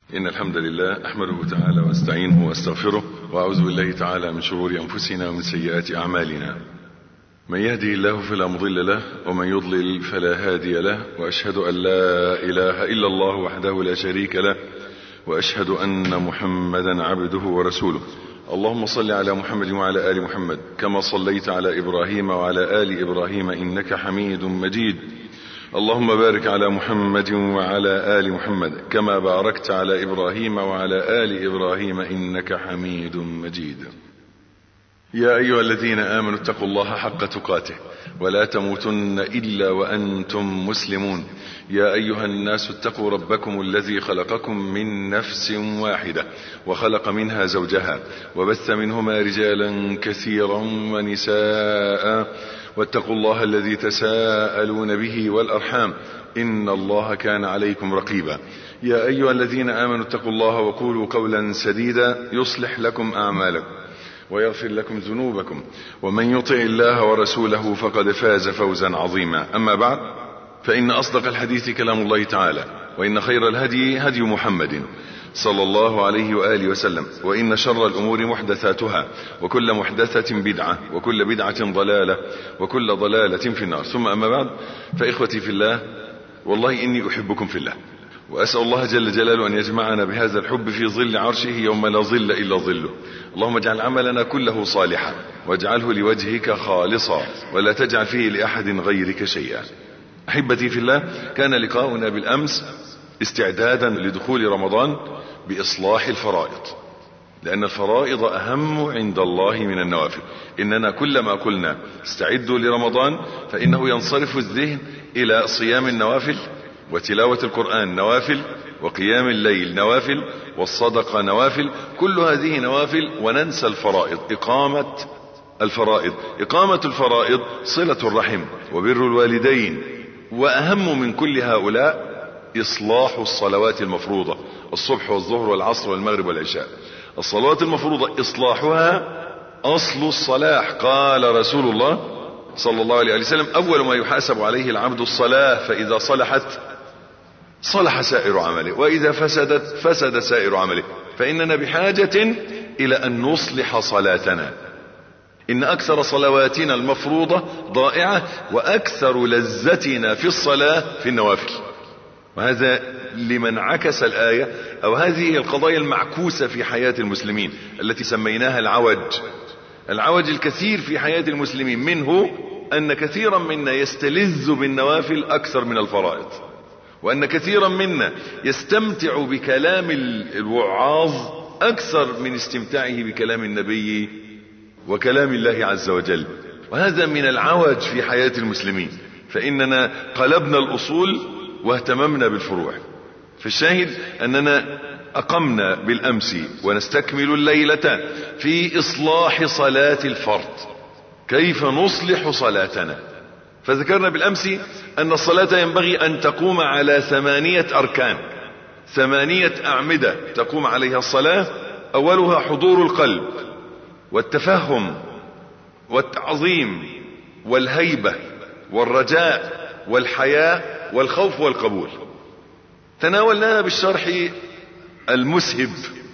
إن الحمد لله أحمده تعالى واستعينه واستغفره وأعوذ بالله تعالى من شرور أنفسنا ومن سيئات أعمالنا من يهدي الله فلا مضل له ومن يضلل فلا هادي له وأشهد أن لا إله إلا الله وحده لا شريك له وأشهد أن محمدا عبده ورسوله اللهم صل على محمد وعلى آل محمد كما صليت على إبراهيم وعلى آل إبراهيم إنك حميد مجيد اللهم بارك على محمد وعلى آل محمد كما باركت على إبراهيم وعلى آل إبراهيم إنك حميد مجيد يا أيها الذين آمنوا اتقوا الله حق تقاته ولا تموتن إلا وأنتم مسلمون يا أيها الناس اتقوا ربكم الذي خلقكم من نفس واحدة وخلق منها زوجها وبث منهما رجالا كثيرا ونساء واتقوا الله الذي تساءلون به والأرحام إن الله كان عليكم رقيبا يا أيها الذين آمنوا اتقوا الله وقولوا قولا سديدا يصلح لكم أعمالكم ويغفر لكم ذنوبكم ومن يطع الله ورسوله فقد فاز فوزا عظيما أما بعد فإن أصدق الحديث كلام الله تعالى وإن خير الهدي هدي محمد صلى الله عليه وآله وسلم وإن شر الأمور محدثاتها وكل محدثة بدعة وكل بدعة ضلالة وكل ضلالة في النار ثم أما بعد فإخوتي في الله والله إني أحبكم في الله وأسأل الله جل جلاله أن يجمعنا بهذا الحب في ظل عرشه يوم لا ظل إلا ظله اللهم اجعل عملنا كله صالحا واجعله لوجهك خالصا ولا تجعل فيه لأحد غيرك شيئا أحبتي في الله كان لقاؤنا بالأمس استعدادا لدخول رمضان بإصلاح الفرائض لأن الفرائض أهم عند الله من النوافل إننا كلما قلنا استعدوا لرمضان فإنه ينصرف الذهن إلى صيام النوافل وتلاوة القرآن نوافل وقيام الليل نوافل والصدقة نوافل كل هذه نوافل وننسى الفرائض إقامة الفرائض إقامة الفرائض صلة الرحم وبر الوالدين وأهم من كل هؤلاء إصلاح الصلوات المفروضة الصبح والظهر والعصر والمغرب والعشاء الصلوات المفروضة إصلاحها أصل الصلاح قال رسول الله صلى الله عليه وسلم أول ما يحاسب عليه العبد الصلاة فإذا صلحت صلح سائر عمله وإذا فسدت فسد سائر عمله فإننا بحاجة إلى أن نصلح صلاتنا إن أكثر صلواتنا المفروضة ضائعة وأكثر لذتنا في الصلاة في النوافل وهذا لمن عكس الآية أو هذه القضايا المعكوسة في حياة المسلمين التي سميناها العوج العوج الكثير في حياة المسلمين منه أن كثيرا منا يستلذ بالنوافل أكثر من الفرائض وأن كثيرا منا يستمتع بكلام الوعاظ أكثر من استمتاعه بكلام النبي وكلام الله عز وجل وهذا من العوج في حياة المسلمين فإننا قلبنا الأصول واهتممنا بالفروع فالشاهد أننا أقمنا بالأمس ونستكمل الليلة في إصلاح صلاة الفرد كيف نصلح صلاتنا فذكرنا بالأمس أن الصلاة ينبغي أن تقوم على ثمانية أركان ثمانية أعمدة تقوم عليها الصلاة أولها حضور القلب والتفهم والتعظيم والهيبة والرجاء والحياء والخوف والقبول تناولناها بالشرح المسهب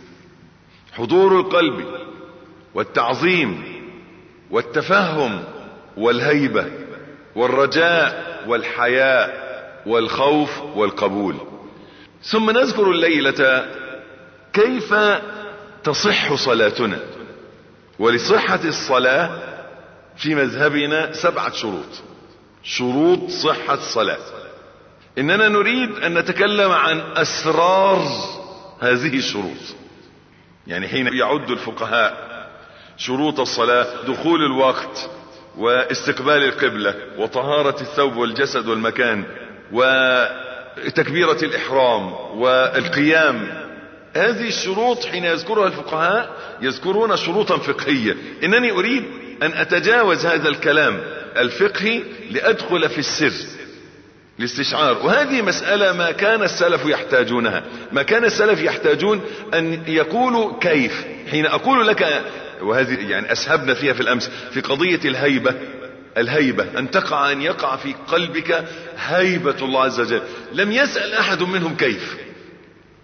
حضور القلب والتعظيم والتفهم والهيبة والرجاء والحياء والخوف والقبول ثم نذكر الليلة كيف تصح صلاتنا ولصحة الصلاة في مذهبنا سبعة شروط شروط صحة الصلاة اننا نريد ان نتكلم عن اسرار هذه الشروط يعني حين يعد الفقهاء شروط الصلاة دخول الوقت واستقبال القبلة وطهارة الثوب والجسد والمكان وتكبيرة الاحرام والقيام هذه الشروط حين يذكرها الفقهاء يذكرون شروطا فقهية انني اريد ان اتجاوز هذا الكلام الفقهي لادخل في السر الاستشعار وهذه مسألة ما كان السلف يحتاجونها ما كان السلف يحتاجون ان يقولوا كيف حين اقول لك وهذه يعني اسهبنا فيها في الامس في قضية الهيبة الهيبة ان تقع ان يقع في قلبك هيبة الله عز وجل لم يسأل احد منهم كيف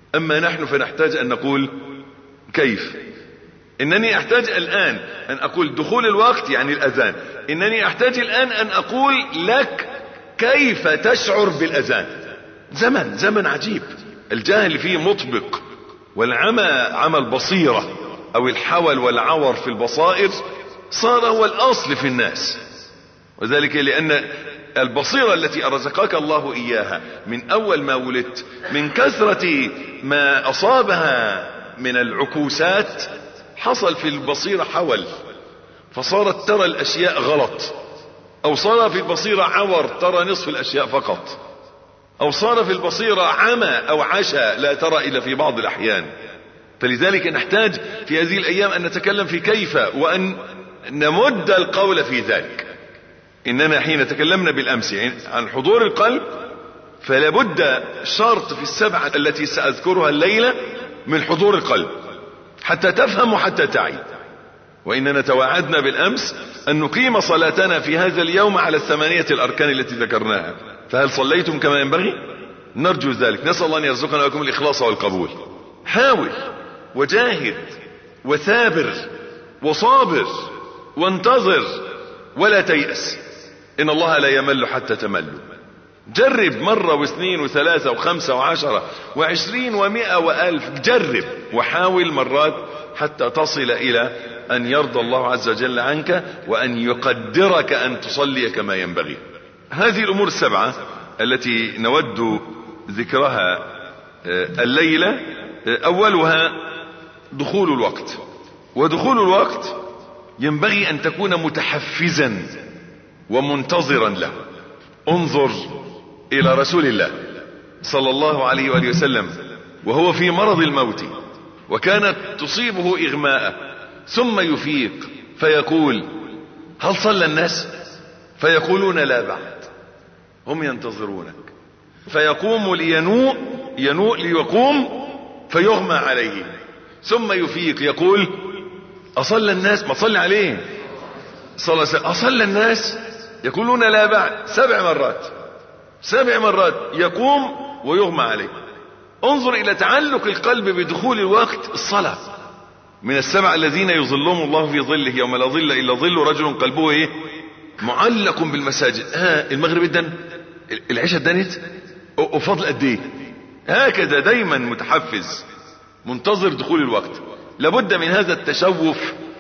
اما نحن فنحتاج ان نقول كيف انني احتاج الان ان اقول دخول الوقت يعني الاذان انني احتاج الان ان اقول لك كيف تشعر بالاذان زمن زمن عجيب الجاهل فيه مطبق والعمى عمى البصيرة او الحول والعور في البصائر صار هو الاصل في الناس وذلك لان البصيرة التي ارزقك الله اياها من اول ما ولدت من كثرة ما اصابها من العكوسات حصل في البصيرة حول فصارت ترى الاشياء غلط او صار في البصيرة عور ترى نصف الاشياء فقط او صار في البصيرة عمى او عشى لا ترى الا في بعض الاحيان فلذلك نحتاج في هذه الايام ان نتكلم في كيف وان نمد القول في ذلك اننا حين تكلمنا بالامس عن حضور القلب فلا بد شرط في السبعة التي ساذكرها الليلة من حضور القلب حتى تفهم وحتى تعي واننا توعدنا بالامس ان نقيم صلاتنا في هذا اليوم على الثمانية الاركان التي ذكرناها فهل صليتم كما ينبغي نرجو ذلك نسأل الله ان يرزقنا لكم الاخلاص والقبول حاول وجاهد وثابر وصابر وانتظر ولا تيأس ان الله لا يمل حتى تملوا جرب مرة واثنين وثلاثة وخمسة وعشرة وعشرين ومئة والف جرب وحاول مرات حتى تصل الى ان يرضى الله عز وجل عنك وان يقدرك ان تصلي كما ينبغي هذه الامور السبعة التي نود ذكرها الليلة اولها دخول الوقت ودخول الوقت ينبغي ان تكون متحفزا ومنتظرا له انظر الى رسول الله صلى الله عليه وآله وسلم وهو في مرض الموت وكانت تصيبه اغماء ثم يفيق فيقول هل صلى الناس فيقولون لا بعد هم ينتظرونك فيقوم لينوء ينوء ليقوم فيغمى عليه ثم يفيق يقول اصلى الناس ما تصلي عليه صلى اصلى الناس يقولون لا بعد سبع مرات سبع مرات يقوم ويغمى عليه انظر الى تعلق القلب بدخول الوقت الصلاة من السبع الذين يظلهم الله في ظله يوم لا ظل الا ظل رجل قلبه ايه معلق بالمساجد ها المغرب ادن العشاء ادنت وفضل قد ايه هكذا دايما متحفز منتظر دخول الوقت لابد من هذا التشوف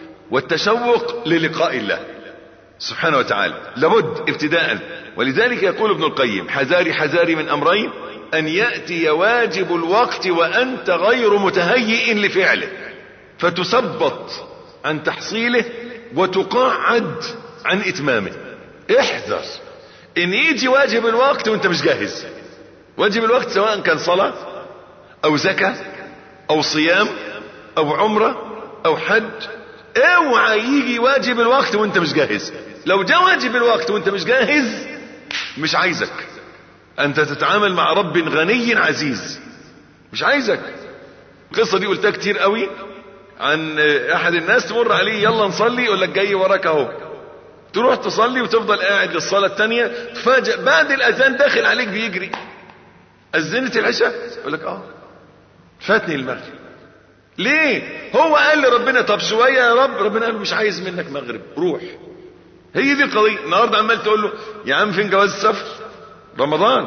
والتشوق للقاء الله سبحانه وتعالى لابد ابتداء ولذلك يقول ابن القيم حذاري حذاري من امرين ان يأتي واجب الوقت وانت غير متهيئ لفعله فتثبط عن تحصيله وتقاعد عن اتمامه احذر ان يجي واجب الوقت وانت مش جاهز واجب الوقت سواء كان صلاة او زكاة او صيام او عمرة او حج اوعى يجي واجب الوقت وانت مش جاهز لو جاء واجب الوقت وانت مش جاهز مش عايزك انت تتعامل مع رب غني عزيز مش عايزك القصة دي قلتها كتير قوي عن احد الناس تمر عليه يلا نصلي يقول لك جاي وراك اهو تروح تصلي وتفضل قاعد للصلاة التانية تفاجئ بعد الاذان داخل عليك بيجري اذنت العشاء يقول لك اه فاتني المغرب ليه هو قال لربنا طب شوية يا رب ربنا قال مش عايز منك مغرب روح هي دي القضية النهاردة عمال تقول له يا عم فين جواز السفر رمضان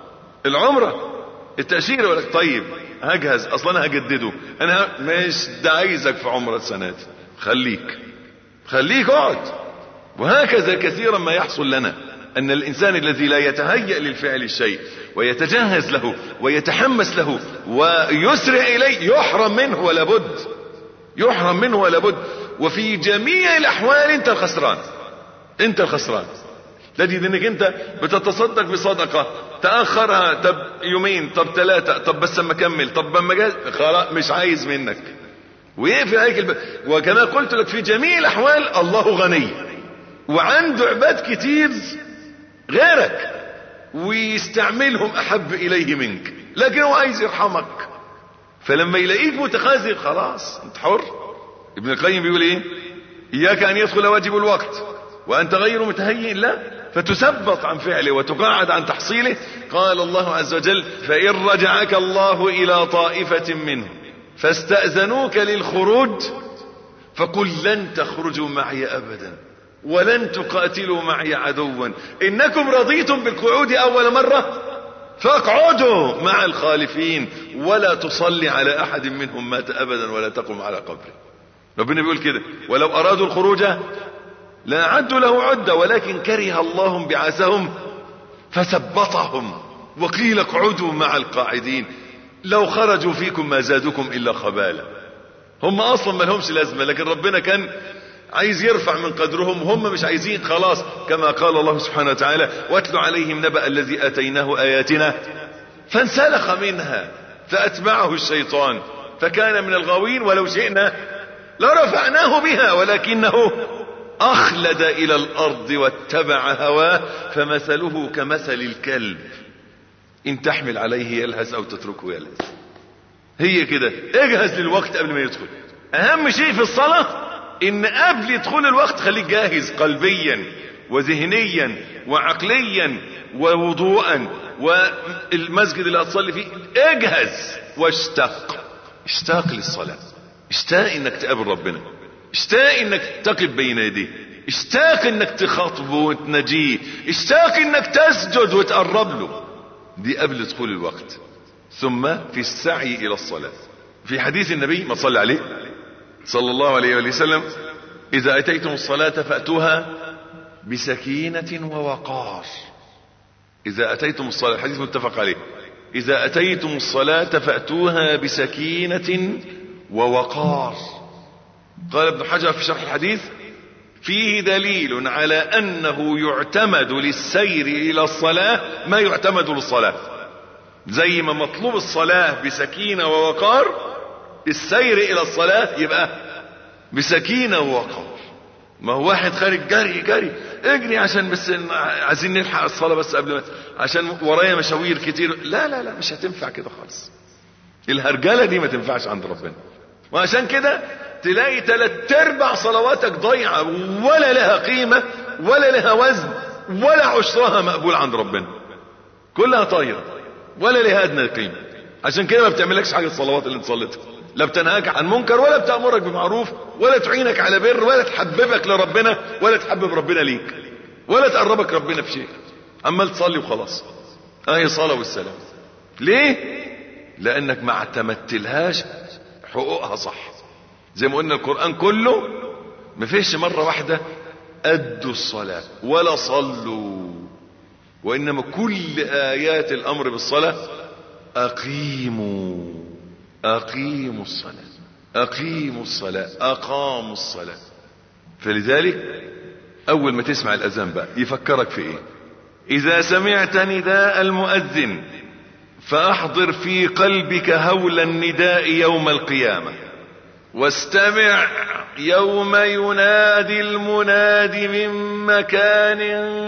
العمرة التأشيرة يقول لك طيب هجهز اصلا انا هجدده انا مش ده عايزك في عمرة السنة دي خليك خليك اقعد وهكذا كثيرا ما يحصل لنا ان الانسان الذي لا يتهيأ للفعل الشيء ويتجهز له ويتحمس له ويسرع اليه يحرم منه ولا بد يحرم منه ولا بد وفي جميع الاحوال انت الخسران انت الخسران تجد انك انت بتتصدق بصدقة تأخرها طب يومين طب ثلاثة طب بس اما اكمل طب اما جاز خلاص مش عايز منك ويقفل عليك الب... وكما قلت لك في جميع الاحوال الله غني وعنده عباد كتير غيرك ويستعملهم احب اليه منك لكن هو عايز يرحمك فلما يلاقيك متخاذل خلاص انت حر ابن القيم بيقول ايه اياك ان يدخل واجب الوقت وانت غير متهيئ له فتثبط عن فعله وتقاعد عن تحصيله قال الله عز وجل فإن رجعك الله إلى طائفة منهم فاستأذنوك للخروج فقل لن تخرجوا معي أبدا ولن تقاتلوا معي عدوا إنكم رضيتم بالقعود أول مرة فاقعدوا مع الخالفين ولا تصلي على أحد منهم مات أبدا ولا تقم على قبره ربنا بيقول كده ولو أرادوا الخروج لا عدوا له عدة ولكن كره الله بعثهم فثبطهم وقيل اقعدوا مع القاعدين لو خرجوا فيكم ما زادكم إلا خبالا هم أصلا ما لهمش لازمة لكن ربنا كان عايز يرفع من قدرهم هم مش عايزين خلاص كما قال الله سبحانه وتعالى واتل عليهم نبأ الذي أتيناه آياتنا فانسلخ منها فأتبعه الشيطان فكان من الغاوين ولو شئنا لرفعناه بها ولكنه أخلد إلى الأرض واتبع هواه فمثله كمثل الكلب إن تحمل عليه يلهث أو تتركه يلهث هي كده اجهز للوقت قبل ما يدخل أهم شيء في الصلاة إن قبل دخول الوقت خليك جاهز قلبيا وذهنيا وعقليا ووضوءا والمسجد اللي هتصلي فيه اجهز واشتاق اشتاق للصلاة اشتاق انك تقابل ربنا اشتاق انك تقف بين يديه اشتاق انك تخاطبه وتناجيه اشتاق انك تسجد وتقرب له دي قبل دخول الوقت ثم في السعي الى الصلاة في حديث النبي ما صلى عليه صلى الله عليه وآله وسلم اذا اتيتم الصلاة فاتوها بسكينة ووقار اذا اتيتم الصلاة الحديث متفق عليه اذا اتيتم الصلاة فاتوها بسكينة ووقار قال ابن حجر في شرح الحديث فيه دليل على انه يعتمد للسير الى الصلاة ما يعتمد للصلاة زي ما مطلوب الصلاة بسكينة ووقار السير الى الصلاة يبقى بسكينة ووقار ما هو واحد خارج جري جري اجري عشان بس عايزين نلحق الصلاة بس قبل ما عشان ورايا مشاوير كتير لا لا لا مش هتنفع كده خالص الهرجلة دي ما تنفعش عند ربنا وعشان كده تلاقي تلات ارباع صلواتك ضيعة ولا لها قيمة ولا لها وزن ولا عشرها مقبول عند ربنا كلها طايرة ولا لها ادنى قيمة عشان كده ما بتعملكش حاجة الصلوات اللي انت صليتها لا بتنهاك عن منكر ولا بتأمرك بمعروف ولا تعينك على بر ولا تحببك لربنا ولا تحبب ربنا ليك ولا تقربك ربنا في شيء عمال تصلي وخلاص اهي صلاة والسلام ليه لانك ما اعتمدتلهاش حقوقها صح زي ما قلنا القرآن كله ما فيش مرة واحدة أدوا الصلاة ولا صلوا وإنما كل آيات الأمر بالصلاة أقيموا أقيموا الصلاة أقيموا الصلاة أقاموا الصلاة فلذلك أول ما تسمع الأذان بقى يفكرك في إيه إذا سمعت نداء المؤذن فأحضر في قلبك هول النداء يوم القيامة واستمع يوم ينادي المناد من مكان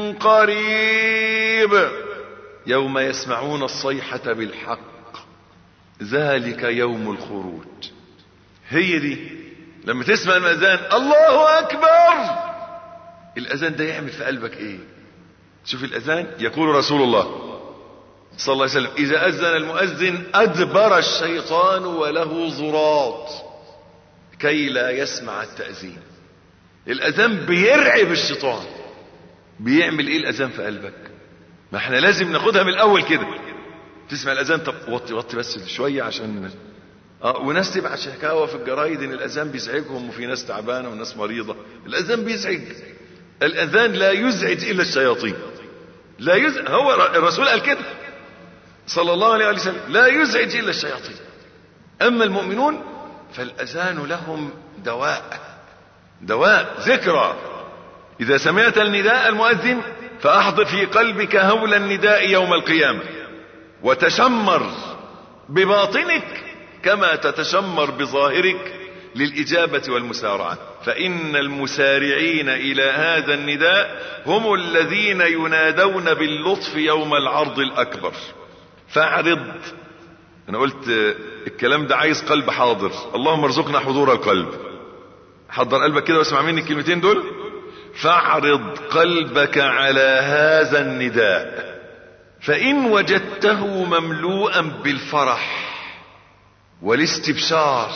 قريب يوم يسمعون الصيحة بالحق ذلك يوم الخروج هي دي لما تسمع المأذان الله أكبر الأذان ده يعمل في قلبك ايه شوف الأذان يقول رسول الله صلى الله عليه وسلم إذا أذن المؤذن أدبر الشيطان وله زراط كي لا يسمع التأذين الأذان بيرعب الشيطان بيعمل ايه الأذان في قلبك ما احنا لازم ناخدها من الأول كده تسمع الأذان طب وطي وطي بس شوية عشان اه وناس تبعت شكاوى في الجرايد ان الأذان بيزعجهم وفي ناس تعبانة وناس مريضة الأذان بيزعج الأذان لا يزعج إلا الشياطين لا يزعج هو الرسول قال كده صلى الله عليه وسلم لا يزعج إلا الشياطين أما المؤمنون فالأذان لهم دواء دواء ذكرى إذا سمعت النداء المؤذن فأحضر في قلبك هول النداء يوم القيامة وتشمر بباطنك كما تتشمر بظاهرك للإجابة والمسارعة فإن المسارعين إلى هذا النداء هم الذين ينادون باللطف يوم العرض الأكبر فاعرض أنا قلت الكلام ده عايز قلب حاضر اللهم ارزقنا حضور القلب حضر قلبك كده واسمع مني الكلمتين دول فاعرض قلبك على هذا النداء فإن وجدته مملوءا بالفرح والاستبشار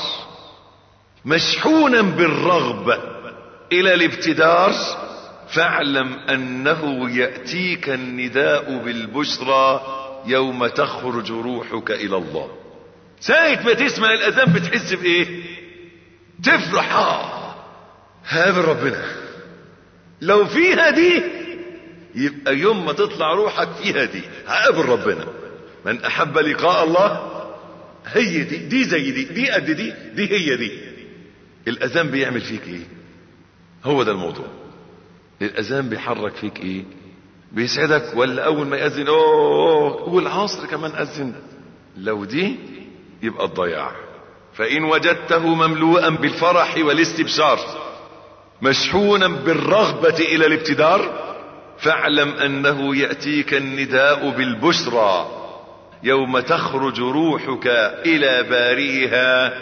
مشحونا بالرغبة إلى الابتدار فاعلم أنه يأتيك النداء بالبشرى يوم تخرج روحك إلى الله ساعة ما تسمع الأذان بتحس بإيه تفرح آه هذا ربنا لو فيها دي يبقى يوم ما تطلع روحك فيها دي هقابل ربنا من احب لقاء الله هي دي دي زي دي دي قد دي دي هي دي الاذان بيعمل فيك ايه هو ده الموضوع الاذان بيحرك فيك ايه بيسعدك ولا اول ما يأذن اوه والعصر كمان اذن لو دي يبقى الضياع فان وجدته مملوءا بالفرح والاستبشار مشحونا بالرغبة الى الابتدار فاعلم انه يأتيك النداء بالبشرى يوم تخرج روحك الى بارئها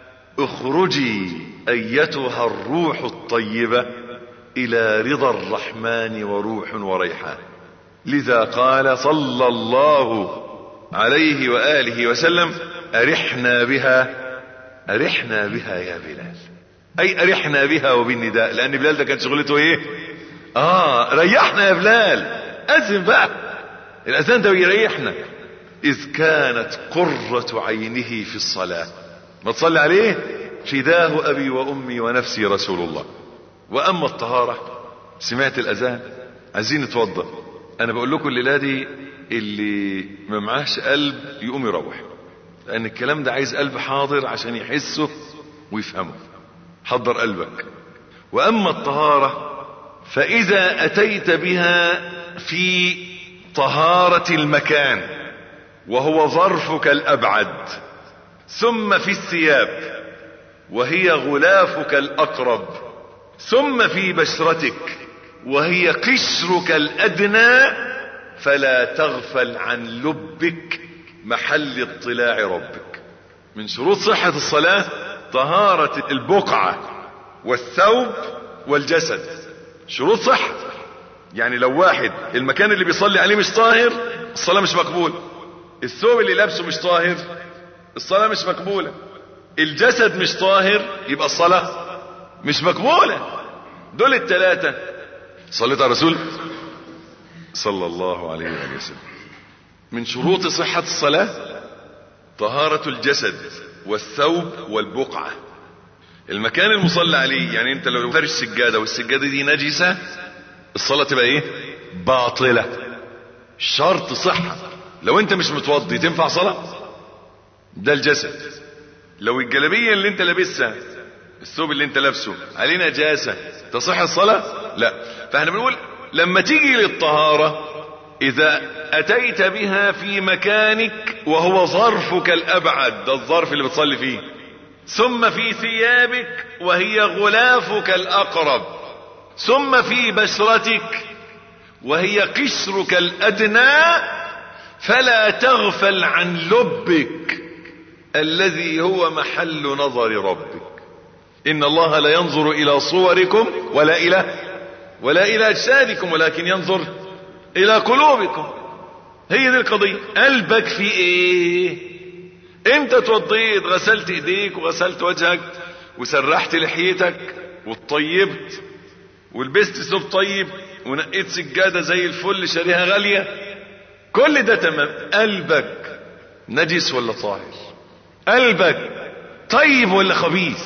اخرجي ايتها الروح الطيبة الى رضا الرحمن وروح وريحان لذا قال صلى الله عليه وآله وسلم ارحنا بها ارحنا بها يا بلال اي ارحنا بها وبالنداء لان بلال ده كان شغلته ايه اه ريحنا يا بلال اذن بقى الاذان ده بيريحنا اذ كانت قرة عينه في الصلاة ما تصلي عليه فداه ابي وامي ونفسي رسول الله واما الطهارة سمعت الاذان عايزين نتوضا انا بقول لكم الليله دي اللي ما معاش قلب يقوم يروح لان الكلام ده عايز قلب حاضر عشان يحسه ويفهمه حضر قلبك واما الطهارة فاذا اتيت بها في طهارة المكان وهو ظرفك الابعد ثم في الثياب وهي غلافك الاقرب ثم في بشرتك وهي قشرك الادنى فلا تغفل عن لبك محل اطلاع ربك من شروط صحة الصلاة طهارة البقعة والثوب والجسد شروط صحة يعني لو واحد المكان اللي بيصلي عليه مش طاهر الصلاة مش مقبولة الثوب اللي لابسه مش طاهر الصلاة مش مقبولة الجسد مش طاهر يبقى الصلاة مش مقبولة دول الثلاثة صليت على رسول صلى الله عليه وآله وسلم من شروط صحة الصلاة طهارة الجسد والثوب والبقعة المكان المصلى عليه يعني انت لو فرش سجادة والسجادة دي نجسة الصلاة تبقى ايه باطلة شرط صحة لو انت مش متوضي تنفع صلاة ده الجسد لو الجلابية اللي انت لابسها الثوب اللي انت لابسه عليه نجاسة تصح الصلاة لا فاحنا بنقول لما تيجي للطهارة اذا اتيت بها في مكانك وهو ظرفك الابعد ده الظرف اللي بتصلي فيه ثم في ثيابك وهي غلافك الاقرب ثم في بشرتك وهي قشرك الادنى فلا تغفل عن لبك الذي هو محل نظر ربك ان الله لا ينظر الى صوركم ولا الى ولا الى اجسادكم ولكن ينظر الى قلوبكم هي دي القضية قلبك في ايه انت توضيت غسلت ايديك وغسلت وجهك وسرحت لحيتك وطيبت ولبست ثوب طيب ونقيت سجادة زي الفل شاريها غالية كل ده تمام قلبك نجس ولا طاهر قلبك طيب ولا خبيث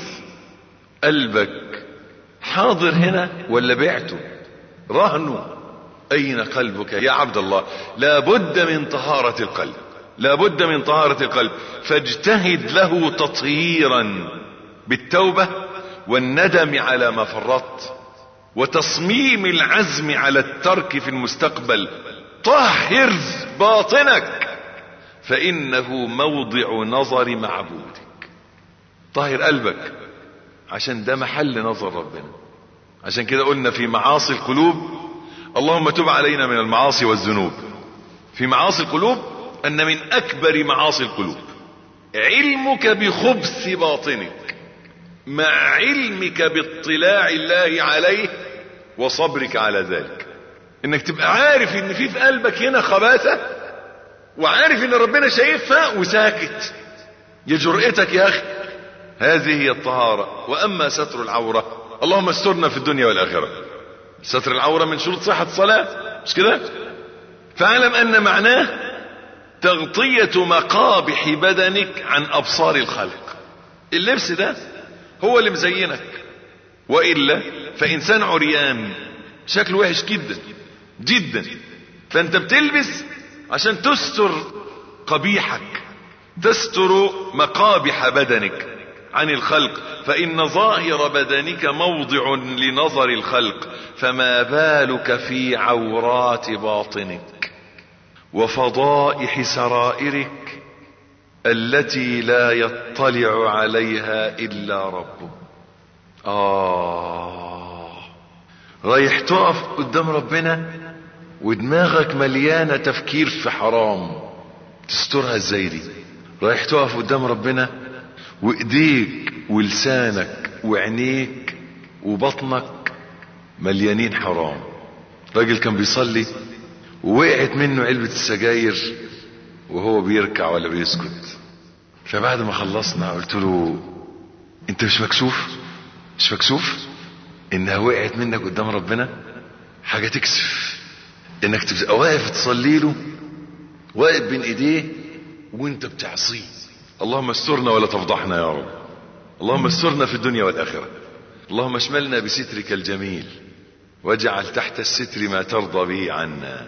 قلبك حاضر هنا ولا بعته رهنه اين قلبك يا عبد الله لا بد من طهارة القلب لا بد من طهارة القلب فاجتهد له تطهيرا بالتوبة والندم على ما فرطت وتصميم العزم على الترك في المستقبل طهر باطنك فانه موضع نظر معبودك طهر قلبك عشان ده محل نظر ربنا عشان كده قلنا في معاصي القلوب اللهم تب علينا من المعاصي والذنوب في معاصي القلوب ان من اكبر معاصي القلوب علمك بخبث باطنك مع علمك باطلاع الله عليه وصبرك على ذلك انك تبقى عارف ان في في قلبك هنا خباثة وعارف ان ربنا شايفها وساكت يا جرأتك يا اخي هذه هي الطهارة واما ستر العورة اللهم استرنا في الدنيا والاخرة ستر العورة من شروط صحة الصلاة مش كده فاعلم ان معناه تغطية مقابح بدنك عن ابصار الخلق اللبس ده هو اللي مزينك وإلا فإنسان عريان شكله وحش جدا جدا فأنت بتلبس عشان تستر قبيحك تستر مقابح بدنك عن الخلق فإن ظاهر بدنك موضع لنظر الخلق فما بالك في عورات باطنك وفضائح سرائرك التي لا يطلع عليها إلا ربك آه رايح تقف قدام ربنا ودماغك مليانة تفكير في حرام تسترها ازاي دي رايح تقف قدام ربنا وايديك ولسانك وعينيك وبطنك مليانين حرام راجل كان بيصلي ووقعت منه علبة السجاير وهو بيركع ولا بيسكت فبعد ما خلصنا قلت له انت مش مكسوف مش مكسوف انها وقعت منك قدام ربنا حاجة تكسف انك تبقى واقف تصلي له واقف بين ايديه وانت بتعصيه اللهم استرنا ولا تفضحنا يا رب اللهم استرنا في الدنيا والاخرة اللهم اشملنا بسترك الجميل واجعل تحت الستر ما ترضى به عنا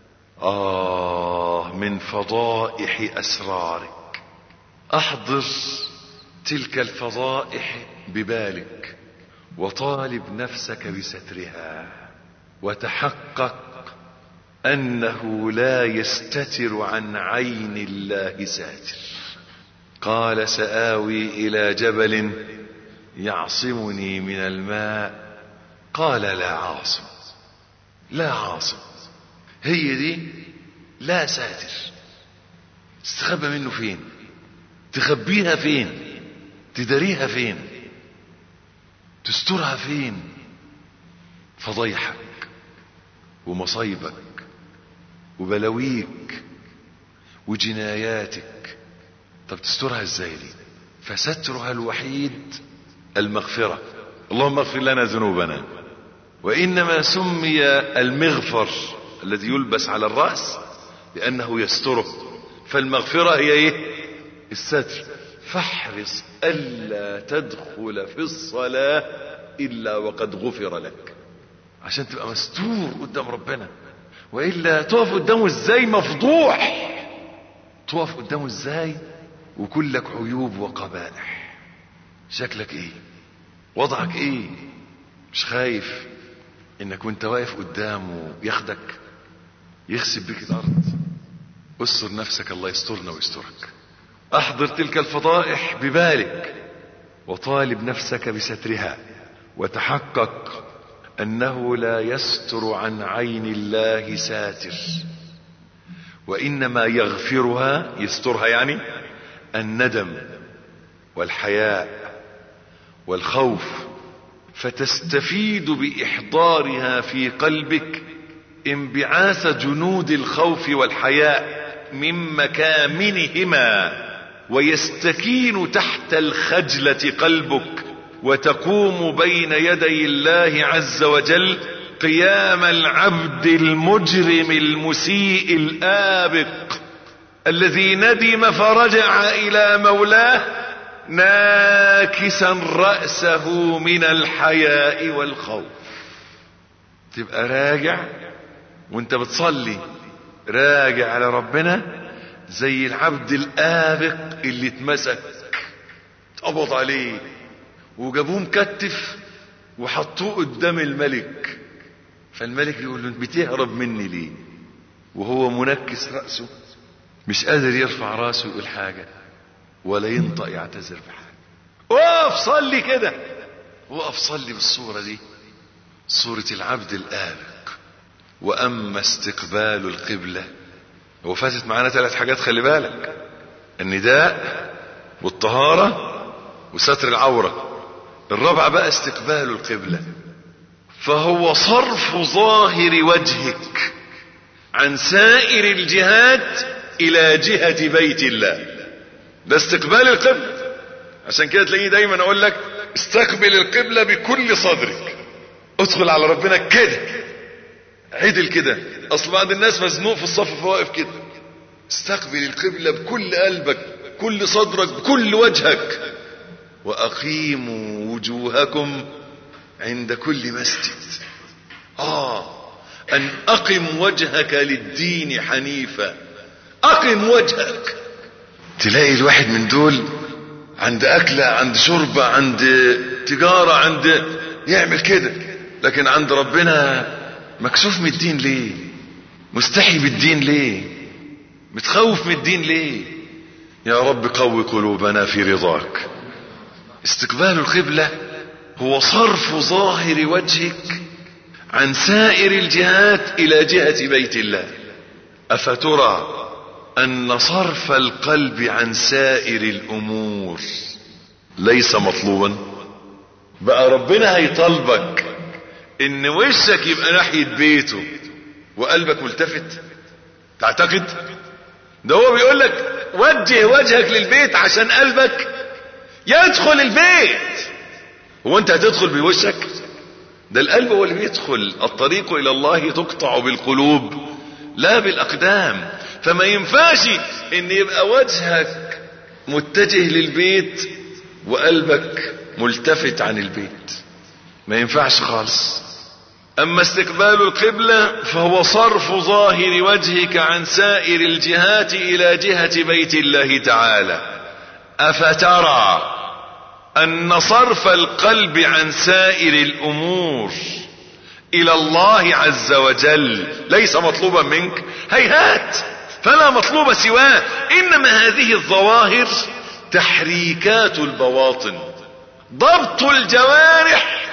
آه من فضائح أسرارك أحضر تلك الفضائح ببالك وطالب نفسك بسترها وتحقق أنه لا يستتر عن عين الله ساتر قال سآوي إلى جبل يعصمني من الماء قال لا عاصم لا عاصم هي دي لا ساتر تستخبى منه فين تخبيها فين تداريها فين تسترها فين فضيحك ومصايبك وبلاويك وجناياتك طب تسترها ازاي دي فسترها الوحيد المغفرة اللهم اغفر لنا ذنوبنا وانما سمي المغفر الذي يلبس على الرأس لانه يستره فالمغفرة هي ايه الستر فاحرص الا تدخل في الصلاة الا وقد غفر لك عشان تبقى مستور قدام ربنا والا تقف قدامه ازاي مفضوح تقف قدامه ازاي وكلك عيوب وقبائح شكلك ايه وضعك ايه مش خايف انك وانت واقف قدامه ياخدك يخسب بك الارض استر نفسك الله يسترنا ويسترك احضر تلك الفضائح ببالك وطالب نفسك بسترها وتحقق انه لا يستر عن عين الله ساتر وانما يغفرها يسترها يعني الندم والحياء والخوف فتستفيد باحضارها في قلبك انبعاث جنود الخوف والحياء من مكامنهما ويستكين تحت الخجلة قلبك وتقوم بين يدي الله عز وجل قيام العبد المجرم المسيء الآبق الذي ندم فرجع إلى مولاه ناكسا رأسه من الحياء والخوف تبقى راجع وانت بتصلي راجع على ربنا زي العبد الآبق اللي اتمسك اتقبض عليه وجابوه مكتف وحطوه قدام الملك فالملك يقول له بتهرب مني ليه وهو منكس رأسه مش قادر يرفع راسه يقول حاجة ولا ينطق يعتذر بحاجة وقف صلي كده وقف صلي بالصورة دي صورة العبد الآبق وأما استقبال القبلة هو فاتت معانا ثلاث حاجات خلي بالك النداء والطهارة وستر العورة الرابعة بقى استقبال القبلة فهو صرف ظاهر وجهك عن سائر الجهات الى جهة بيت الله ده استقبال القبلة عشان كده تلاقيني دايما اقول لك استقبل القبلة بكل صدرك ادخل على ربنا كده عدل كده اصل بعض الناس مزنوق في الصف فواقف كده استقبل القبلة بكل قلبك كل صدرك بكل وجهك واقيموا وجوهكم عند كل مسجد اه ان اقم وجهك للدين حنيفا اقم وجهك تلاقي الواحد من دول عند اكلة عند شربة عند تجارة عند يعمل كده لكن عند ربنا مكسوف من الدين ليه مستحي بالدين ليه متخوف من الدين ليه يا رب قوي قلوبنا في رضاك استقبال القبلة هو صرف ظاهر وجهك عن سائر الجهات الى جهة بيت الله افترى ان صرف القلب عن سائر الامور ليس مطلوبا بقى ربنا هيطلبك ان وشك يبقى ناحية بيته وقلبك ملتفت تعتقد ده هو بيقول لك وجه وجهك للبيت عشان قلبك يدخل البيت هو انت هتدخل بوشك ده القلب هو اللي بيدخل الطريق الى الله تقطع بالقلوب لا بالاقدام فما ينفعش ان يبقى وجهك متجه للبيت وقلبك ملتفت عن البيت ما ينفعش خالص اما استقبال القبلة فهو صرف ظاهر وجهك عن سائر الجهات الى جهة بيت الله تعالى افترى ان صرف القلب عن سائر الامور الى الله عز وجل ليس مطلوبا منك هيهات فلا مطلوب سواه انما هذه الظواهر تحريكات البواطن ضبط الجوارح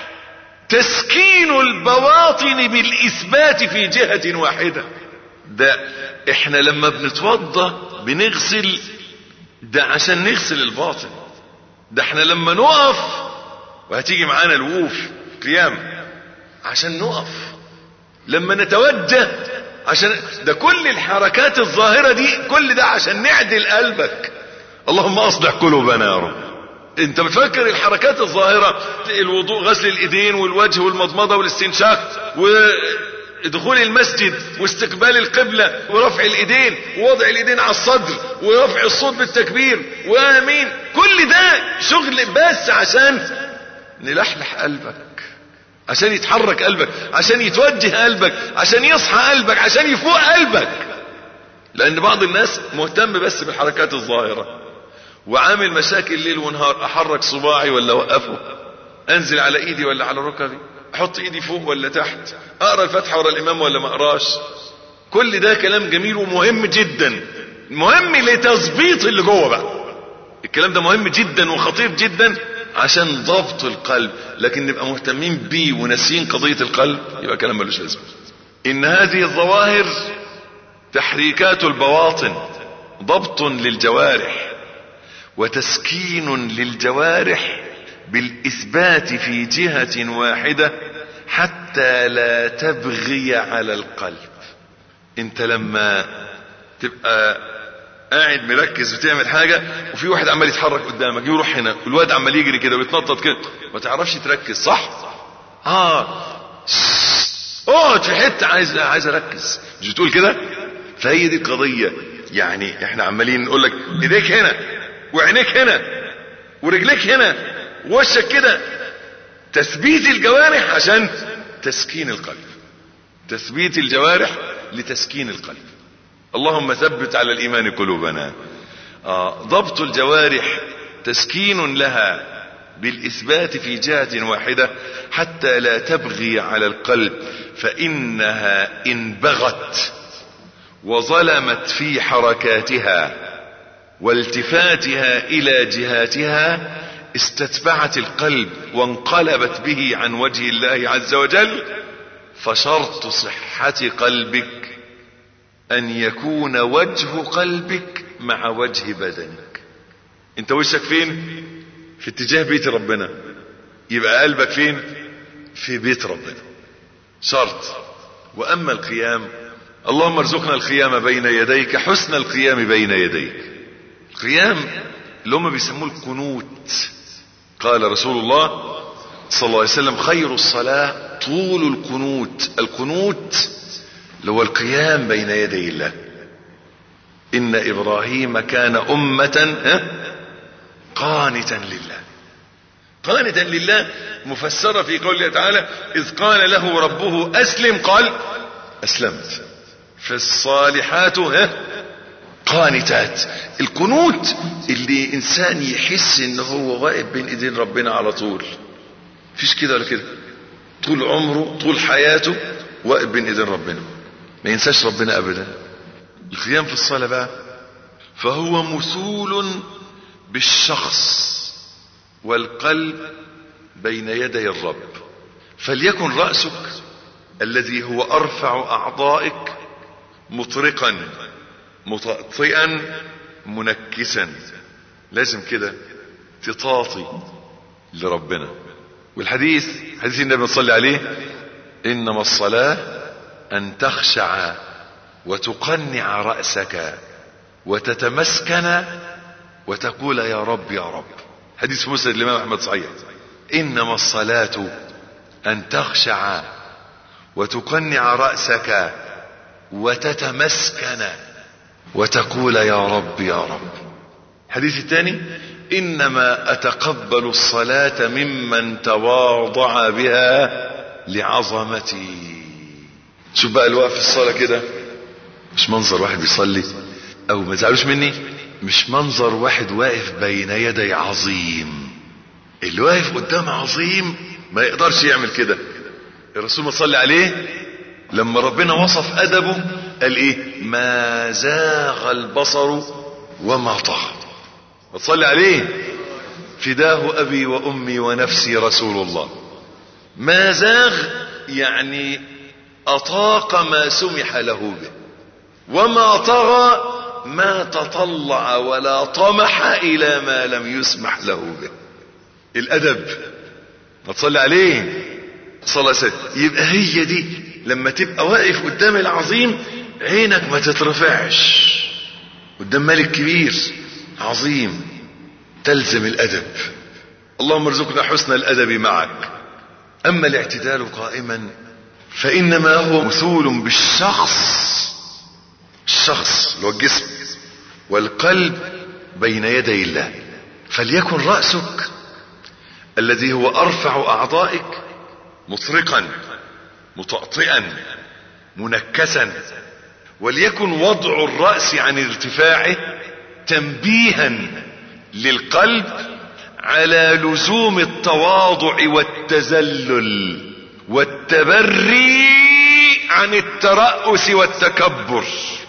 تسكين البواطن بالاثبات في جهة واحدة ده احنا لما بنتوضى بنغسل ده عشان نغسل الباطن ده احنا لما نقف وهتيجي معانا الوقوف قيام عشان نقف لما نتوجه عشان ده كل الحركات الظاهرة دي كل ده عشان نعدل قلبك اللهم اصلح قلوبنا يا رب انت بتفكر الحركات الظاهرة الوضوء غسل الايدين والوجه والمضمضة والاستنشاق ودخول المسجد واستقبال القبلة ورفع الايدين ووضع الايدين على الصدر ورفع الصوت بالتكبير وامين كل ده شغل بس عشان نلحلح قلبك عشان يتحرك قلبك عشان يتوجه قلبك عشان يصحى قلبك عشان يفوق قلبك لان بعض الناس مهتم بس بالحركات الظاهرة وعامل مشاكل ليل ونهار احرك صباعي ولا اوقفه انزل على ايدي ولا على ركبي احط ايدي فوق ولا تحت اقرا الفاتحه ورا الامام ولا ما اقراش كل ده كلام جميل ومهم جدا مهم لتظبيط اللي جوه بقى الكلام ده مهم جدا وخطير جدا عشان ضبط القلب لكن نبقى مهتمين بيه وناسيين قضية القلب يبقى كلام ملوش لازمه ان هذه الظواهر تحريكات البواطن ضبط للجوارح وتسكين للجوارح بالاثبات في جهة واحدة حتى لا تبغي على القلب انت لما تبقى قاعد مركز وتعمل حاجة وفي واحد عمال يتحرك قدامك يروح هنا والواد عمال يجري كده ويتنطط كده ما تعرفش تركز صح اه اقعد في حته عايز عايز اركز مش بتقول كده فهي دي القضيه يعني احنا عمالين نقول لك ايديك هنا وعينيك هنا ورجليك هنا ووشك كده تثبيت الجوارح عشان تسكين القلب تثبيت الجوارح لتسكين القلب اللهم ثبت على الايمان قلوبنا آه ضبط الجوارح تسكين لها بالاثبات في جهة واحدة حتى لا تبغي على القلب فانها ان بغت وظلمت في حركاتها والتفاتها الى جهاتها استتبعت القلب وانقلبت به عن وجه الله عز وجل فشرط صحة قلبك ان يكون وجه قلبك مع وجه بدنك انت وشك فين في اتجاه بيت ربنا يبقى قلبك فين في بيت ربنا شرط واما القيام اللهم ارزقنا القيام بين يديك حسن القيام بين يديك القيام اللي هم بيسموه القنوت قال رسول الله صلى الله عليه وسلم خير الصلاة طول القنوت القنوت اللي هو القيام بين يدي الله ان ابراهيم كان امة قانتا لله قانتا لله مفسرة في قوله تعالى اذ قال له ربه اسلم قال اسلمت فالصالحات ها قانتات القنوت اللي انسان يحس ان هو واقف بين ايدين ربنا على طول فيش كده ولا كده طول عمره طول حياته واقف بين ايدين ربنا ما ينساش ربنا ابدا القيام في الصلاة بقى فهو مثول بالشخص والقلب بين يدي الرب فليكن رأسك الذي هو ارفع اعضائك مطرقا مطأطئا منكسا لازم كده تطاطي لربنا والحديث حديث النبي صلى عليه انما الصلاة ان تخشع وتقنع رأسك وتتمسكن وتقول يا رب يا رب حديث مسند الامام احمد صحيح انما الصلاة ان تخشع وتقنع رأسك وتتمسكن وتقول يا رب يا رب الحديث الثاني انما اتقبل الصلاة ممن تواضع بها لعظمتي شوف بقى الوقف في الصلاة كده مش منظر واحد بيصلي او ما تزعلوش مني مش منظر واحد واقف بين يدي عظيم اللي واقف قدام عظيم ما يقدرش يعمل كده الرسول ما صلي عليه لما ربنا وصف ادبه قال ايه ما زاغ البصر وما طغى وتصلي عليه فداه ابي وامي ونفسي رسول الله ما زاغ يعني اطاق ما سمح له به وما طغى ما تطلع ولا طمح الى ما لم يسمح له به الادب ما تصلي عليه صلى الله عليه وسلم يبقى هي دي لما تبقى واقف قدام العظيم عينك ما تترفعش قدام ملك كبير عظيم تلزم الادب اللهم ارزقنا حسن الادب معك اما الاعتدال قائما فانما هو مثول بالشخص الشخص اللي هو الجسم والقلب بين يدي الله فليكن رأسك الذي هو ارفع اعضائك مطرقا مطأطئا منكسا وليكن وضع الرأس عن ارتفاعه تنبيها للقلب على لزوم التواضع والتذلل والتبري عن الترأس والتكبر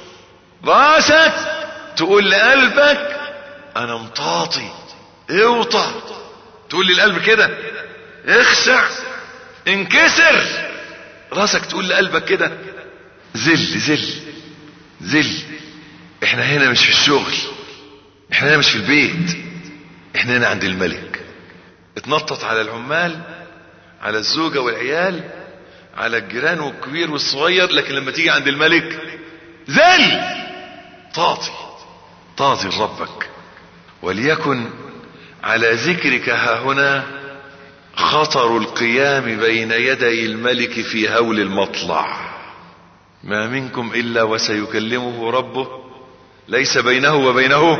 راسك تقول لقلبك انا مطاطي اوطى تقول للقلب كده اخشع انكسر راسك تقول لقلبك كده زل زل زل احنا هنا مش في الشغل احنا هنا مش في البيت احنا هنا عند الملك اتنطط على العمال على الزوجة والعيال على الجيران والكبير والصغير لكن لما تيجي عند الملك زل طاطي طاطي لربك وليكن على ذكرك ها هنا خطر القيام بين يدي الملك في هول المطلع ما منكم الا وسيكلمه ربه ليس بينه وبينه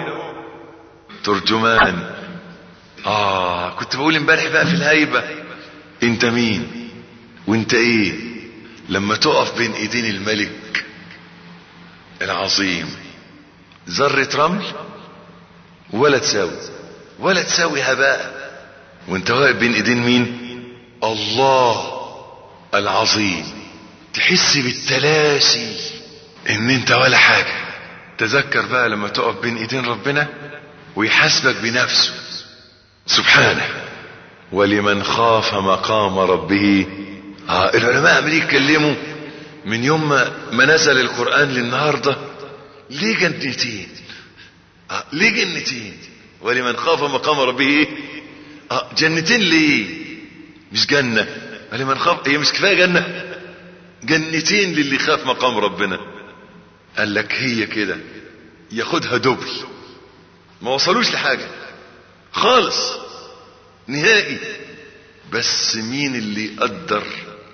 ترجمان اه كنت بقول امبارح بقى في الهيبة انت مين وانت ايه لما تقف بين ايدين الملك العظيم ذرة رمل ولا تساوي ولا تساوي هباء وانت واقف بين ايدين مين الله العظيم تحس بالتلاسي ان انت ولا حاجة تذكر بقى لما تقف بين ايدين ربنا ويحاسبك بنفسه سبحانه ولمن خاف مقام ربه آه العلماء عمالين يتكلموا من يوم ما, ما نزل القرآن للنهاردة ليه جنتين آه ليه جنتين ولمن خاف مقام ربه آه جنتين ليه مش جنة ولمن خاف هي مش كفاية جنة جنتين للي خاف مقام ربنا قال لك هي كده ياخدها دبل ما وصلوش لحاجة خالص نهائي بس مين اللي قدر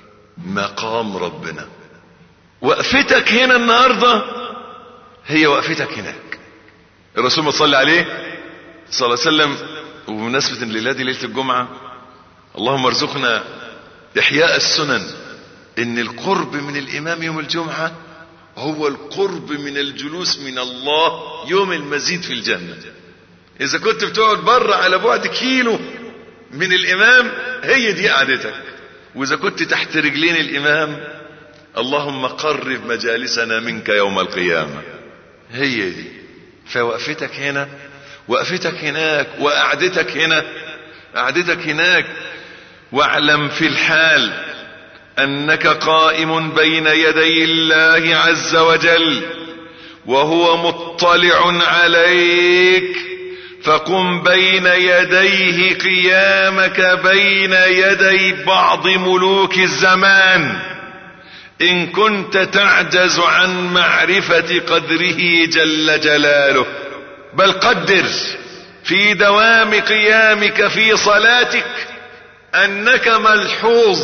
مقام ربنا وقفتك هنا النهاردة هي وقفتك هناك الرسول ما صلى عليه صلى الله عليه وسلم وبمناسبة الليلة دي ليلة الجمعة اللهم ارزقنا احياء السنن ان القرب من الامام يوم الجمعة هو القرب من الجلوس من الله يوم المزيد في الجنة اذا كنت بتقعد بره على بعد كيلو من الامام هي دي قعدتك واذا كنت تحت رجلين الامام اللهم قرب مجالسنا منك يوم القيامة هي دي فوقفتك هنا وقفتك هناك وقعدتك هنا قعدتك هناك واعلم في الحال انك قائم بين يدي الله عز وجل وهو مطلع عليك فقم بين يديه قيامك بين يدي بعض ملوك الزمان ان كنت تعجز عن معرفة قدره جل جلاله بل قدر في دوام قيامك في صلاتك انك ملحوظ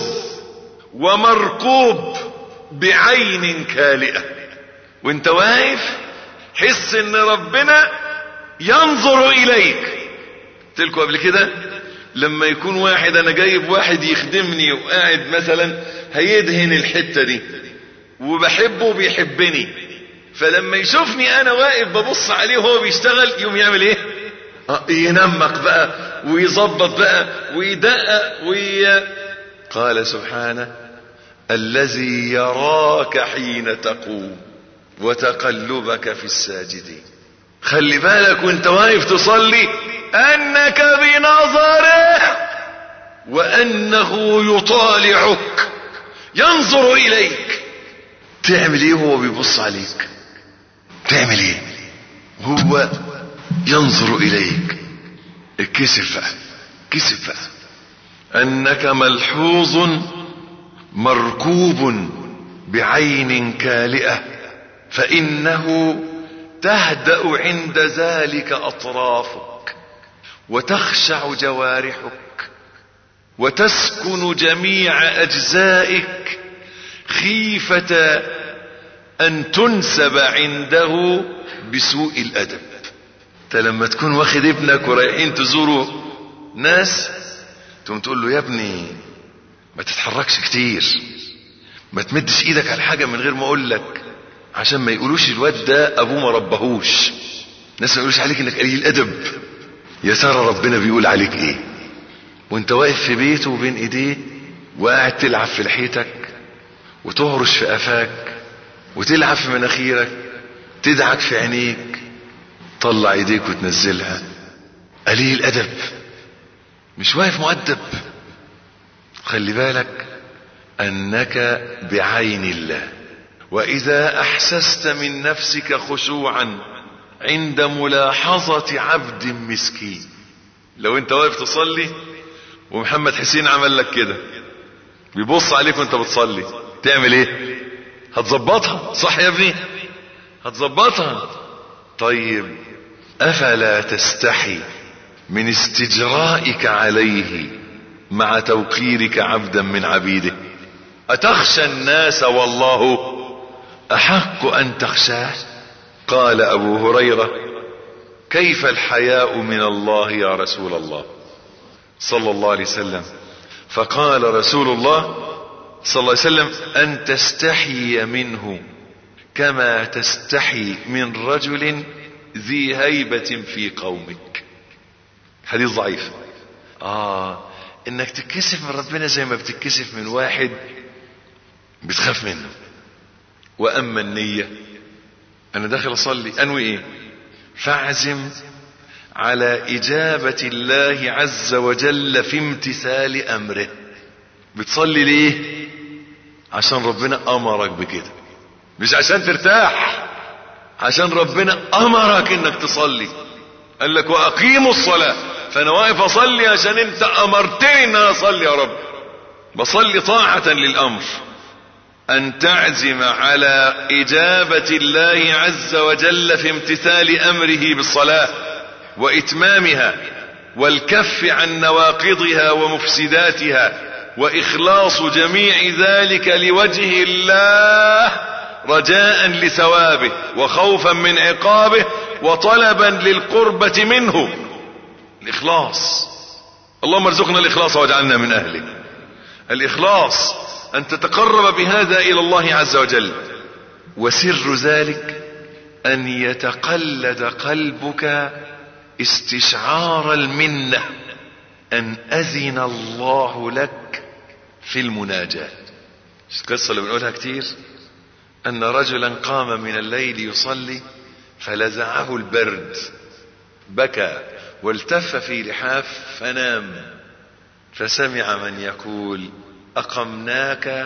ومرقوب بعين كالئة وانت واقف حس ان ربنا ينظر اليك تلكوا قبل كده لما يكون واحد انا جايب واحد يخدمني وقاعد مثلا هيدهن الحتة دي وبحبه وبيحبني فلما يشوفني انا واقف ببص عليه وهو بيشتغل يوم يعمل ايه آه ينمق بقى ويظبط بقى ويدقق وي... قال سبحانه الذي يراك حين تقوم وتقلبك في الساجدين خلي بالك وانت واقف تصلي انك بنظره وانه يطالعك ينظر اليك تعمل ايه وهو بيبص عليك تعمل ايه هو ينظر اليك اتكسف بقى كسف بقى انك ملحوظ مركوب بعين كالئة فانه تهدأ عند ذلك اطرافك وتخشع جوارحك وتسكن جميع اجزائك خيفة ان تنسب عنده بسوء الادب انت لما تكون واخد ابنك ورايحين تزوروا ناس تقوم تقول له يا ابني ما تتحركش كتير ما تمدش ايدك على حاجة من غير ما اقول لك عشان ما يقولوش الواد ده ابوه ما ربهوش الناس ما يقولوش عليك انك قليل ادب يا ترى ربنا بيقول عليك ايه وانت واقف في بيته وبين ايديه وقاعد تلعب في لحيتك وتهرش في قفاك وتلعب في مناخيرك تدعك في عينيك طلع ايديك وتنزلها قليل ادب مش واقف مؤدب خلي بالك انك بعين الله واذا احسست من نفسك خشوعا عند ملاحظة عبد مسكين لو انت واقف تصلي ومحمد حسين عمل لك كده بيبص عليك وانت بتصلي تعمل ايه هتظبطها صح يا ابني هتظبطها طيب افلا تستحي من استجرائك عليه مع توقيرك عبدا من عبيده اتخشى الناس والله احق ان تخشاه قال ابو هريرة كيف الحياء من الله يا رسول الله صلى الله عليه وسلم فقال رسول الله صلى الله عليه وسلم ان تستحي منه كما تستحي من رجل ذي هيبة في قومك حديث ضعيف اه انك تتكسف من ربنا زي ما بتتكسف من واحد بتخاف منه واما النية انا داخل اصلي انوي ايه فاعزم على اجابة الله عز وجل في امتثال امره بتصلي ليه عشان ربنا امرك بكده مش عشان ترتاح عشان ربنا امرك انك تصلي قال لك واقيموا الصلاة فانا واقف اصلي عشان انت امرتني ان انا اصلي يا رب بصلي طاعة للامر ان تعزم على اجابة الله عز وجل في امتثال امره بالصلاة واتمامها والكف عن نواقضها ومفسداتها واخلاص جميع ذلك لوجه الله رجاء لثوابه وخوفا من عقابه وطلبا للقربة منه الاخلاص اللهم ارزقنا الاخلاص واجعلنا من اهله الاخلاص ان تتقرب بهذا الى الله عز وجل وسر ذلك ان يتقلد قلبك استشعار المنه ان اذن الله لك في المناجاه القصه اللي بنقولها كتير ان رجلا قام من الليل يصلي فلزعه البرد بكى والتف في لحاف فنام فسمع من يقول اقمناك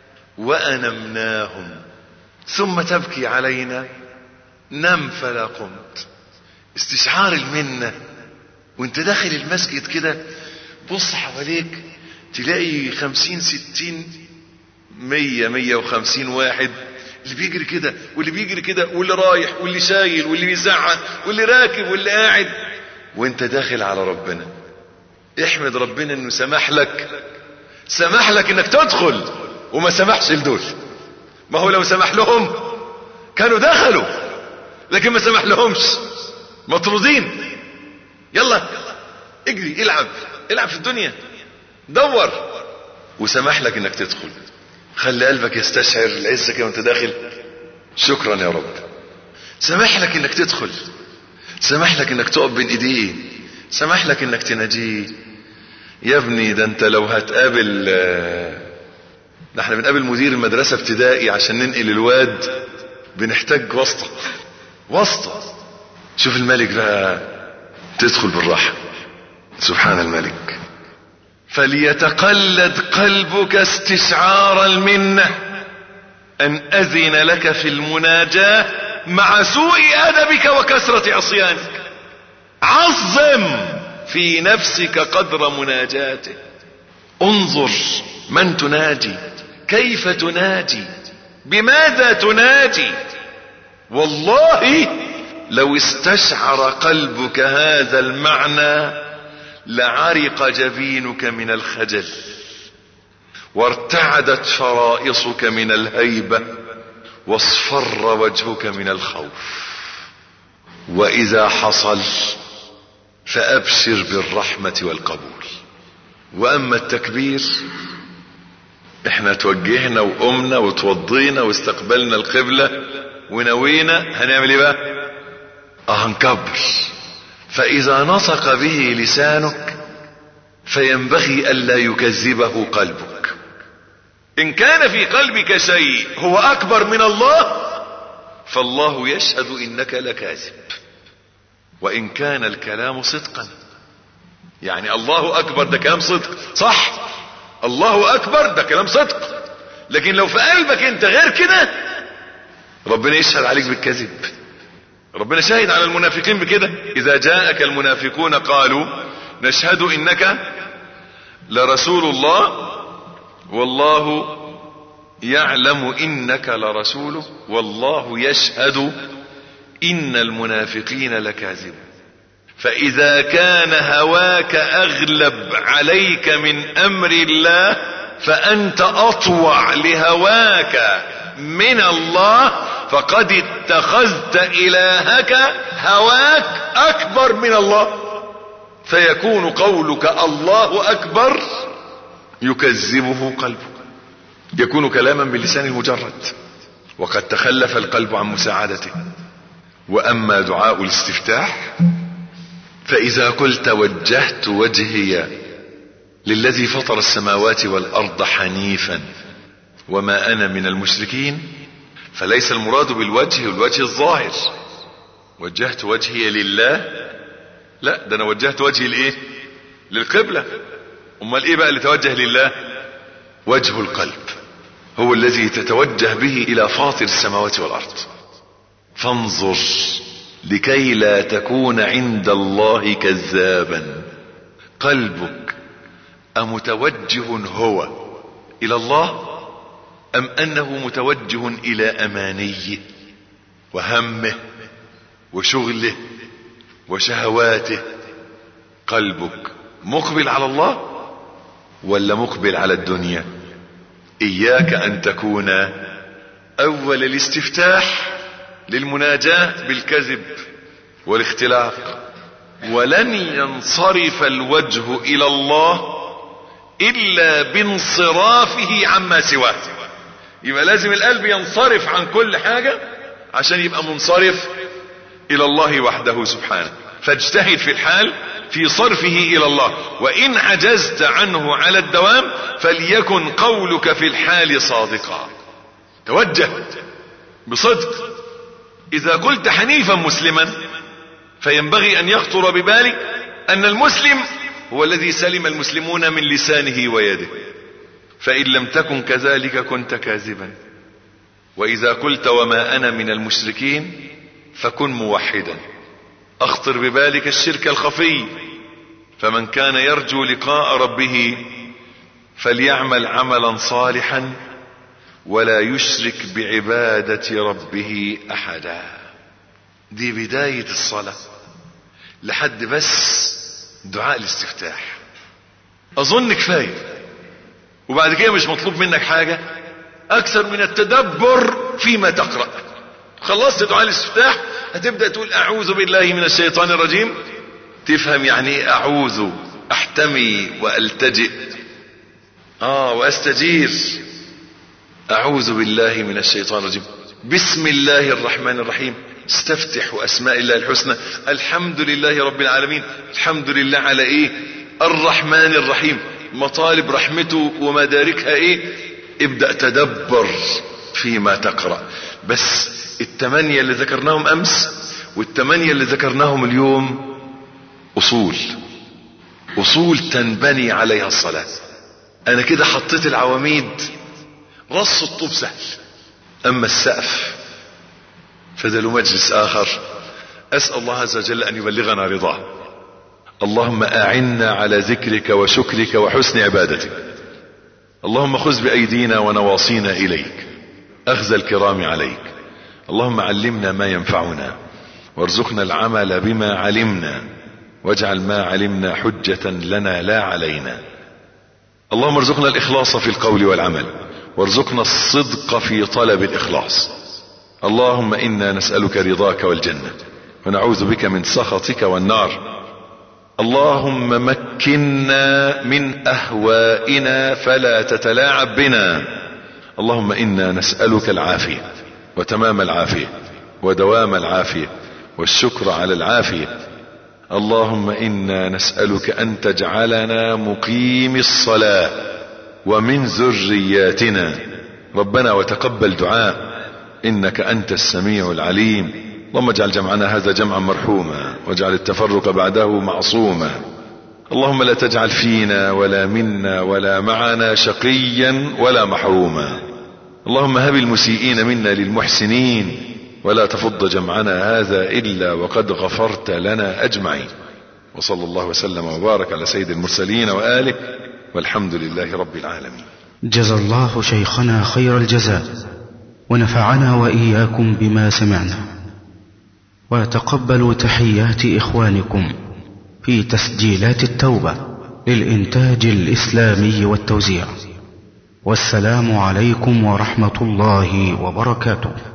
وانمناهم ثم تبكي علينا نم فلا قمت استشعار المنة وانت داخل المسجد كده بص حواليك تلاقي خمسين ستين مية مية وخمسين واحد اللي بيجري كده واللي بيجري كده واللي رايح واللي شايل واللي بيزعق واللي راكب واللي قاعد وانت داخل على ربنا احمد ربنا انه سمح لك سمح لك انك تدخل وما سمحش لدول ما هو لو سمح لهم كانوا دخلوا لكن ما سمح لهمش مطرودين يلا اجري العب العب في الدنيا دور وسمح لك انك تدخل خلي قلبك يستشعر العزة كده وانت داخل شكرا يا رب سمح لك انك تدخل سمح لك انك تقف بين ايديه سمح لك انك تناجيه يا ابني ده انت لو هتقابل ده احنا بنقابل مدير المدرسة ابتدائي عشان ننقل الواد بنحتاج واسطة واسطة شوف الملك بقى تدخل بالراحة سبحان الملك فليتقلد قلبك استشعار المنة ان اذن لك في المناجاة مع سوء ادبك وكثرة عصيانك عظم في نفسك قدر مناجاته انظر من تناجي كيف تناجي بماذا تناجي والله لو استشعر قلبك هذا المعنى لعرق جبينك من الخجل وارتعدت فرائصك من الهيبة واصفر وجهك من الخوف واذا حصل فابشر بالرحمة والقبول واما التكبير احنا توجهنا وقمنا وتوضينا واستقبلنا القبلة ونوينا هنعمل ايه بقى اه هنكبر فاذا نطق به لسانك فينبغي الا يكذبه قلبك ان كان في قلبك شيء هو اكبر من الله فالله يشهد انك لكاذب وان كان الكلام صدقا يعني الله اكبر ده كلام صدق صح الله اكبر ده كلام صدق لكن لو في قلبك انت غير كده ربنا يشهد عليك بالكذب ربنا شاهد على المنافقين بكده اذا جاءك المنافقون قالوا نشهد انك لرسول الله والله يعلم انك لرسوله والله يشهد ان المنافقين لكاذبون فاذا كان هواك اغلب عليك من امر الله فانت اطوع لهواك من الله فقد اتخذت الهك هواك اكبر من الله فيكون قولك الله اكبر يكذبه قلبك يكون كلاما باللسان المجرد وقد تخلف القلب عن مساعدته واما دعاء الاستفتاح فاذا قلت وجهت وجهي للذي فطر السماوات والارض حنيفا وما انا من المشركين فليس المراد بالوجه الوجه الظاهر وجهت وجهي لله لا ده انا وجهت وجهي لايه للقبلة امال ايه بقى اللي توجه لله وجه القلب هو الذي تتوجه به الى فاطر السماوات والارض فانظر لكي لا تكون عند الله كذابا قلبك امتوجه هو الى الله أم أنه متوجه إلى أمانيه وهمه وشغله وشهواته قلبك مقبل على الله ولا مقبل على الدنيا إياك أن تكون أول الاستفتاح للمناجاة بالكذب والاختلاق ولن ينصرف الوجه إلى الله إلا بانصرافه عما سواه يبقى لازم القلب ينصرف عن كل حاجة عشان يبقى منصرف إلى الله وحده سبحانه فاجتهد في الحال في صرفه إلى الله وإن عجزت عنه على الدوام فليكن قولك في الحال صادقا توجه بصدق إذا قلت حنيفا مسلما فينبغي أن يخطر ببالك أن المسلم هو الذي سلم المسلمون من لسانه ويده فإن لم تكن كذلك كنت كاذبا وإذا قلت وما أنا من المشركين فكن موحدا أخطر ببالك الشرك الخفي فمن كان يرجو لقاء ربه فليعمل عملا صالحا ولا يشرك بعبادة ربه أحدا دي بداية الصلاة لحد بس دعاء الاستفتاح أظن كفاية وبعد كده مش مطلوب منك حاجة أكثر من التدبر فيما تقرأ خلصت دعاء الاستفتاح هتبدأ تقول أعوذ بالله من الشيطان الرجيم تفهم يعني ايه أعوذ أحتمي وألتجئ آه وأستجير أعوذ بالله من الشيطان الرجيم بسم الله الرحمن الرحيم استفتح أسماء الله الحسنى الحمد لله رب العالمين الحمد لله على إيه الرحمن الرحيم مطالب رحمته ومداركها إيه ابدأ تدبر فيما تقرأ بس التمانية اللي ذكرناهم أمس والتمانية اللي ذكرناهم اليوم أصول أصول تنبني عليها الصلاة أنا كده حطيت العواميد رص الطوب سهل أما السقف فده له مجلس آخر أسأل الله عز وجل أن يبلغنا رضاه اللهم أعنا على ذكرك وشكرك وحسن عبادتك اللهم خذ بأيدينا ونواصينا إليك أخذ الكرام عليك اللهم علمنا ما ينفعنا وارزقنا العمل بما علمنا واجعل ما علمنا حجة لنا لا علينا اللهم ارزقنا الإخلاص في القول والعمل وارزقنا الصدق في طلب الإخلاص اللهم إنا نسألك رضاك والجنة ونعوذ بك من سخطك والنار اللهم مكنا من أهوائنا فلا تتلاعب بنا اللهم إنا نسألك العافية وتمام العافية ودوام العافية والشكر على العافية اللهم إنا نسألك أن تجعلنا مقيم الصلاة ومن ذرياتنا ربنا وتقبل دعاء إنك أنت السميع العليم اللهم اجعل جمعنا هذا جمعا مرحوما واجعل التفرق بعده معصوما اللهم لا تجعل فينا ولا منا ولا معنا شقيا ولا محروما اللهم هب المسيئين منا للمحسنين ولا تفض جمعنا هذا إلا وقد غفرت لنا أجمعين وصلى الله وسلم وبارك على سيد المرسلين وآله والحمد لله رب العالمين جزى الله شيخنا خير الجزاء ونفعنا وإياكم بما سمعنا وتقبلوا تحيات إخوانكم في تسجيلات التوبة للإنتاج الإسلامي والتوزيع والسلام عليكم ورحمة الله وبركاته